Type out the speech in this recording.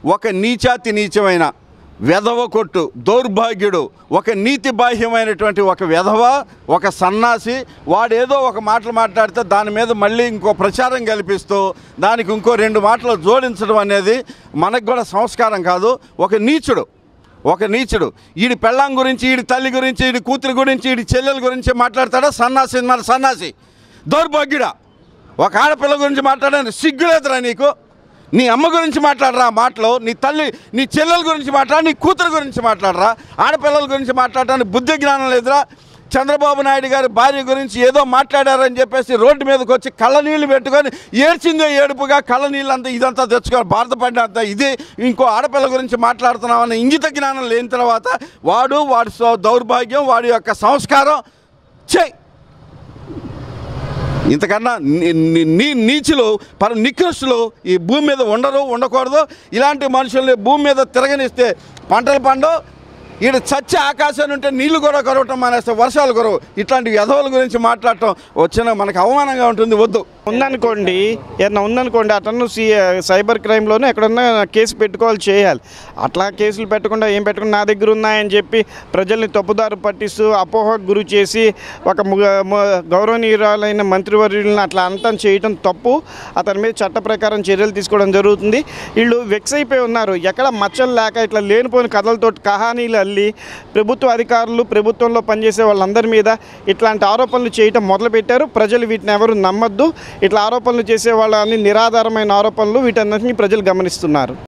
ఒక నీచాతి నీచమైన వెధవ కొట్టు దౌర్భాగ్యుడు ఒక నీతి బాహ్యమైనటువంటి ఒక వెధవ ఒక సన్నాసి వాడేదో ఒక మాటలు మాట్లాడితే దాని మీద మళ్ళీ ఇంకో ప్రచారం కల్పిస్తూ దానికి ఇంకో రెండు మాటలు జోడించడం అనేది మనకు కూడా సంస్కారం కాదు ఒక నీచుడు ఒక నీచుడు ఈడి పెళ్ళాం గురించి ఈడి తల్లి గురించి ఈడి కూతురు గురించి ఈడి చెల్లెల గురించి మాట్లాడతాడా సన్నాసి మన సన్నాసి దౌర్భాగ్యుడా ఒక ఆడపిల్ల గురించి మాట్లాడని సిగ్గులేదురా నీకు నీ అమ్మ గురించి మాట్లాడరా ఆ మాటలు నీ తల్లి నీ చెల్లెల గురించి మాట్లాడు నీ కూతురు గురించి మాట్లాడరా ఆడపిల్లల గురించి మాట్లాడడానికి బుద్ధి జ్ఞానం లేదురా చంద్రబాబు నాయుడు గారి భార్య గురించి ఏదో మాట్లాడారని చెప్పేసి రోడ్డు మీదకి వచ్చి కళ్ళ నీళ్ళు పెట్టుకొని ఏడ్చిందే ఏడుపుగా కళ్ళ నీళ్ళు అంతా ఇదంతా తెచ్చుకొని బాధపడినంత ఇది ఇంకో ఆడపిల్ల గురించి మాట్లాడుతున్నామన్న ఇంగిత జ్ఞానం లేని తర్వాత వాడు వాడి సౌ- దౌర్భాగ్యం వాడి యొక్క సంస్కారం చెయ్యి ఇంతకన్నా నీ- నీ- నీ నీచులు పర నికృష్టులు ఈ భూమి మీద ఉండరు ఉండకూడదు ఇలాంటి మనుషుల్ని భూమి మీద తిరగనిస్తే పంటలు పండు ఈడ చచ్చే ఆకాశం ఉంటే నీళ్లు కూడా కొరవటం మానేస్తే వర్షాలు కొరవు ఇట్లాంటి వ్యధవుల గురించి మాట్లాడటం వచ్చిన మనకు అవమానంగా ఉంటుంది వద్దు ఉందనుకోండి ఏదైనా ఉందనుకోండి అతను సి సైబర్ క్రైమ్లోనే ఎక్కడన్నా కేసు పెట్టుకోవాలి చేయాలి అట్లా కేసులు పెట్టకుండా ఏం పెట్టకుండా నా దగ్గర ఉన్నాయని చెప్పి ప్రజల్ని తప్పుదారు పట్టిస్తూ అపోహకు గురి చేసి ఒక ము- ము- గౌరవనీయురాలైన మంత్రివర్యులను అట్లా అంతం చేయటం తప్పు అతని మీద చట్ట ప్రకారం చర్యలు తీసుకోవడం జరుగుతుంది వీళ్ళు వెక్స్ అయిపోయి ఉన్నారు ఎక్కడ మచ్చలు లేక ఇట్లా లేనిపోయిన కథలతో కహానీలు అల్లి ప్రభుత్వ అధికారులు ప్రభుత్వంలో పనిచేసే వాళ్ళందరి మీద ఇట్లాంటి ఆరోపణలు చేయటం మొదలుపెట్టారు ప్రజలు వీటిని ఎవరు నమ్మద్దు ఇట్లా ఆరోపణలు చేసే వాళ్ళని నిరాధారమైన ఆరోపణలు వీటన్నిటిని ప్రజలు గమనిస్తున్నారు